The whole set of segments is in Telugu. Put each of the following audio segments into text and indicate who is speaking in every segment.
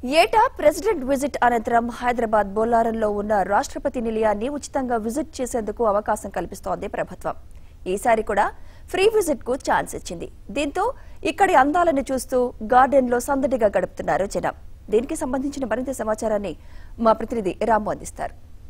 Speaker 1: ఏటా ప్రెసిడెంట్ విజిట్ అనంతరం హైదరాబాద్ బొల్లారంలో ఉన్న రాష్ట్రపతి నిలయాన్ని ఉచితంగా విజిట్ చేసేందుకు అవకాశం కల్పిస్తోంది ప్రభుత్వం ఈసారి కూడా ఫ్రీ విజిట్ కు ఛాన్స్ ఇచ్చింది దీంతో ఇక్కడి అందాలను చూస్తూ గార్డెన్ లో సందడిగా గడుపుతున్నారు జనం దీనికి సంబంధించిన మరింత సమాచారాన్ని మా ప్రతినిధి రాము అందిస్తారు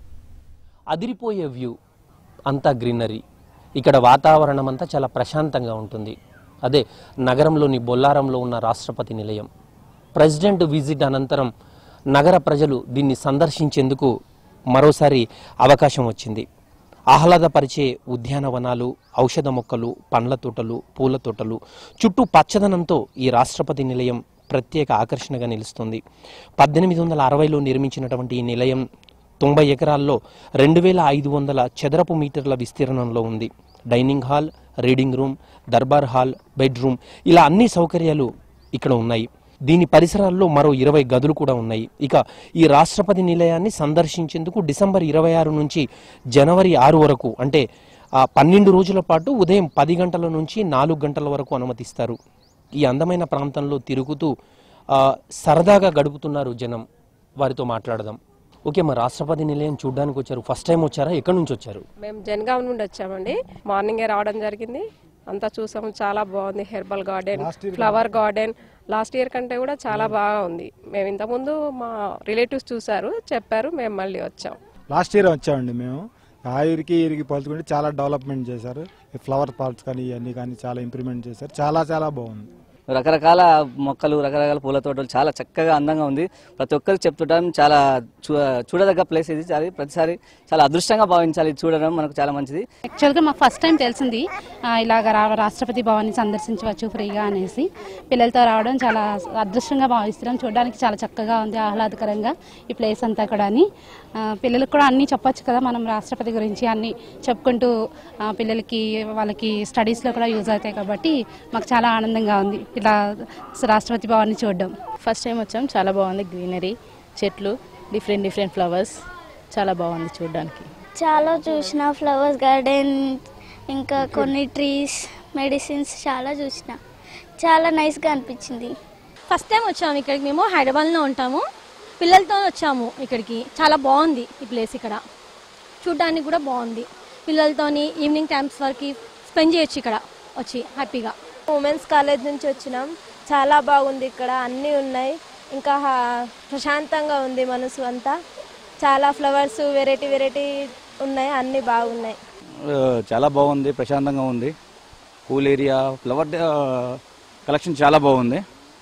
Speaker 2: అదిరిపోయే వ్యూ అంతా గ్రీనరీ ఇక్కడ వాతావరణం అంతా చాలా ప్రశాంతంగా ఉంటుంది అదే నగరంలోని బొల్లారంలో ఉన్న రాష్ట్రపతి నిలయం ప్రెసిడెంట్ విజిట్ అనంతరం నగర ప్రజలు దీన్ని సందర్శించేందుకు మరోసారి అవకాశం వచ్చింది ఆహ్లాదపరిచే ఉద్యానవనాలు ఔషధ మొక్కలు పండ్ల తోటలు పూల తోటలు చుట్టూ పచ్చదనంతో ఈ రాష్ట్రపతి నిలయం ప్రత్యేక ఆకర్షణగా నిలుస్తుంది పద్దెనిమిది వందల అరవైలో నిర్మించినటువంటి ఈ నిలయం తొంభై ఎకరాల్లో రెండు వేల ఐదు వందల చదరపు మీటర్ల విస్తీర్ణంలో ఉంది dining hall reading room Darbar hall bedroom ఇలా అన్ని సౌకర్యాలు ఇక్కడ ఉన్నాయి దీని పరిసరాల్లో మరో ఇరవై గదులు కూడా ఉన్నాయి ఇక ఈ రాష్ట్రపతి నిలయాన్ని సందర్శించేందుకు డిసెంబర్ ఇరవై ఆరు నుంచి జనవరి ఆరు వరకు అంటే ఆ పన్నెండు రోజుల పాటు ఉదయం పది గంటల నుంచి నాలుగు గంటల వరకు అనుమతిస్తారు ఈ అందమైన ప్రాంతంలో తిరుగుతూ ఆ, సరదాగా గడుపుతున్నారు జనం వారితో మాట్లాడదాం ఓకే మా రాష్ట్రపతి నిలయం చూడడానికి వచ్చారు ఫస్ట్ టైం వచ్చారా ఎక్కడి నుంచి వచ్చారు
Speaker 3: మేము జనగాం నుండి వచ్చామండి మార్నింగే రావడం జరిగింది అంతా చూసాము చాలా బాగుంది herbal garden flower garden last year కంటే కూడా చాలా బాగా ఉంది మేము ఇంతకుముందు మా రిలేటివ్స్ చూసారు చెప్పారు మేము మళ్ళీ వచ్చాం
Speaker 4: లాస్ట్ ఇయర్ వచ్చామండి మేము ఆ ఇయర్కి ఇయర్కి పోల్చుకుంటే చాలా డెవలప్మెంట్ చేశారు ఈ ఫ్లవర్ పార్ట్స్ కానీ ఇవన్నీ కానీ చాలా ఇంప్రూవ్మెంట్ చేశారు చాలా చాలా బాగుంది
Speaker 5: రకరకాల మొక్కలు రకరకాల పూల తోటలు చాలా చక్కగా అందంగా ఉంది ప్రతి ఒక్కరికి చెప్తుంటాం చాలా చూ- చూడదగ్గ ప్లేస్ ఇది చాలా ప్రతిసారి చాలా అదృష్టంగా భావించాలి ఇది చూడడం మనకు చాలా మంచిది
Speaker 6: యాక్చువల్గా మాకు ఫస్ట్ టైం తెలిసింది ఆ, ఇలాగ రా రాష్ట్రపతి భవన్ని సందర్శించవచ్చు ఫ్రీగా అనేసి పిల్లలతో రావడం చాలా అదృష్టంగా భావిస్తున్నాం చూడడానికి చాలా చక్కగా ఉంది ఆహ్లాదకరంగా ఈ ప్లేస్ అంతా కూడా అని ఆ, పిల్లలకు కూడా అన్నీ చెప్పొచ్చు కదా మనం రాష్ట్రపతి గురించి అన్నీ చెప్పుకుంటూ ఆ, పిల్లలకి వాళ్ళకి స్టడీస్లో కూడా యూజ్ అవుతాయి కాబట్టి మాకు చాలా ఆనందంగా ఉంది ఇలా రాష్ట్రపతి భవన్ని చూడడం
Speaker 7: ఫస్ట్ టైం వచ్చాం చాలా బాగుంది గ్రీనరీ చెట్లు డిఫరెంట్ డిఫరెంట్ ఫ్లవర్స్ చాలా బాగుంది చూడడానికి
Speaker 8: చాలా చూసిన ఫ్లవర్స్ గార్డెన్ ఇంకా కొన్ని ట్రీస్ మెడిసిన్స్ చాలా చూసిన చాలా నైస్గా అనిపించింది
Speaker 9: ఫస్ట్ టైం వచ్చాము ఇక్కడికి మేము హైదరాబాద్లో ఉంటాము పిల్లలతో వచ్చాము ఇక్కడికి చాలా బాగుంది ఈ ప్లేస్ ఇక్కడ చూడ్డానికి కూడా బాగుంది పిల్లలతోని ఈవినింగ్ టైమ్స్ వరకు స్పెండ్ చేయొచ్చు ఇక్కడ వచ్చి హ్యాపీగా
Speaker 10: ఉమెన్స్ కాలేజ్ నుంచి వచ్చినాం చాలా బాగుంది ఇక్కడ అన్నీ ఉన్నాయి ఇంకా హా- ప్రశాంతంగా ఉంది మనసు అంతా చాలా ఫ్లవర్స్ వెరైటీ వెరైటీ ఉన్నాయి అన్నీ బాగున్నాయి
Speaker 11: ఆ, చాలా బాగుంది ప్రశాంతంగా ఉంది కూల్ ఏరియా ఫ్లవర్ డే- ఆ, కలెక్షన్ చాలా బాగుంది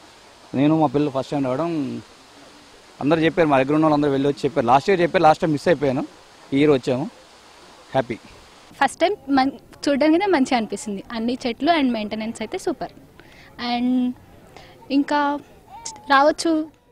Speaker 11: నేను మా పిల్లలు ఫస్ట్ టైం రావడం అందరు చెప్పారు మా దగ్గర ఉన్న వాళ్ళు అందరూ వెళ్ళి వచ్చి చెప్పారు లాస్ట్ ఇయర్ చెప్పారు లాస్ట్ టైం మిస్ అయిపోయాను ఈ ఇయర్ వచ్చాము హ్యాపీ
Speaker 12: ఫస్ట్ టైం మన్ చూడడానికి అయితే మంచిగా అనిపిస్తుంది అన్ని చెట్లు అండ్ మెయింటెనెన్స్ అయితే సూపర్ అండ్ ఇంకా రావచ్చు